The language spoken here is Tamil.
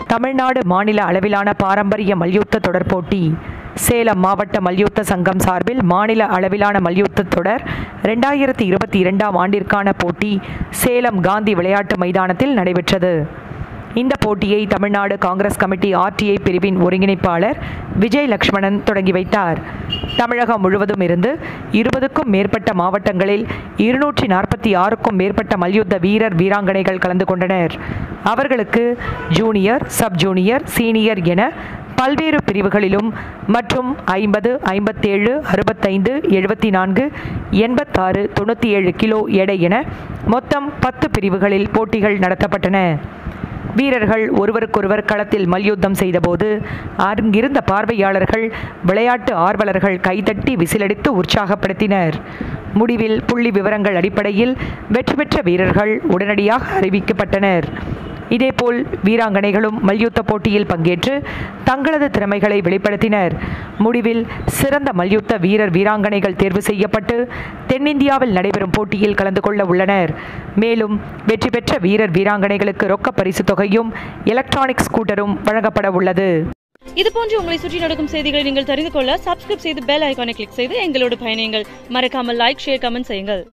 தமிழ்நாடு மாநில அளவிலான பாரம்பரிய மல்யுத்த தொடர் போட்டி சேலம் மாவட்ட மல்யுத்த சங்கம் சார்பில் மாநில அளவிலான மல்யுத்த தொடர் ரெண்டாயிரத்தி இருபத்தி இரண்டாம் ஆண்டிற்கான போட்டி சேலம் காந்தி விளையாட்டு மைதானத்தில் நடைபெற்றது இந்த போட்டியை தமிழ்நாடு காங்கிரஸ் கமிட்டி ஆர்டிஐ பிரிவின் ஒருங்கிணைப்பாளர் விஜய் லக்ஷ்மணன் தொடங்கி வைத்தார் தமிழகம் முழுவதும் இருந்து இருபதுக்கும் மேற்பட்ட மாவட்டங்களில் இருநூற்றி நாற்பத்தி ஆறுக்கும் மேற்பட்ட மல்யுத்த வீரர் வீராங்கனைகள் கலந்து கொண்டனர் அவர்களுக்கு ஜூனியர் சப் ஜூனியர் சீனியர் என பல்வேறு பிரிவுகளிலும் மற்றும் ஐம்பது ஐம்பத்தேழு அறுபத்தைந்து எழுபத்தி நான்கு எண்பத்தாறு தொண்ணூற்றி ஏழு கிலோ எடை என மொத்தம் பத்து பிரிவுகளில் போட்டிகள் நடத்தப்பட்டன வீரர்கள் ஒருவருக்கொருவர் களத்தில் மல்யுத்தம் செய்தபோது அங்கிருந்த பார்வையாளர்கள் விளையாட்டு ஆர்வலர்கள் கைதட்டி விசிலடித்து உற்சாகப்படுத்தினர் முடிவில் புள்ளி விவரங்கள் அடிப்படையில் வெற்றி பெற்ற வீரர்கள் உடனடியாக அறிவிக்கப்பட்டனர் இதேபோல் வீராங்கனைகளும் மல்யுத்த போட்டியில் பங்கேற்று தங்களது திறமைகளை வெளிப்படுத்தினர் முடிவில் சிறந்த மல்யுத்த வீரர் வீராங்கனைகள் தேர்வு செய்யப்பட்டு தென்னிந்தியாவில் நடைபெறும் போட்டியில் கலந்து கொள்ள உள்ளனர் மேலும் வெற்றி பெற்ற வீரர் வீராங்கனைகளுக்கு ரொக்க பரிசு தொகையும் எலக்ட்ரானிக் ஸ்கூட்டரும் வழங்கப்பட உள்ளது இது போன்று உங்களை சுற்றி நடக்கும் செய்திகளை நீங்கள் தெரிந்து கொள்ள சப்ஸ்கிரைப் செய்து பெல் ஐகானை கிளிக் செய்து எங்களோடு பயணியுங்கள் மறக்காமல் லைக் ஷேர் கமெண்ட் செய்யுங்கள்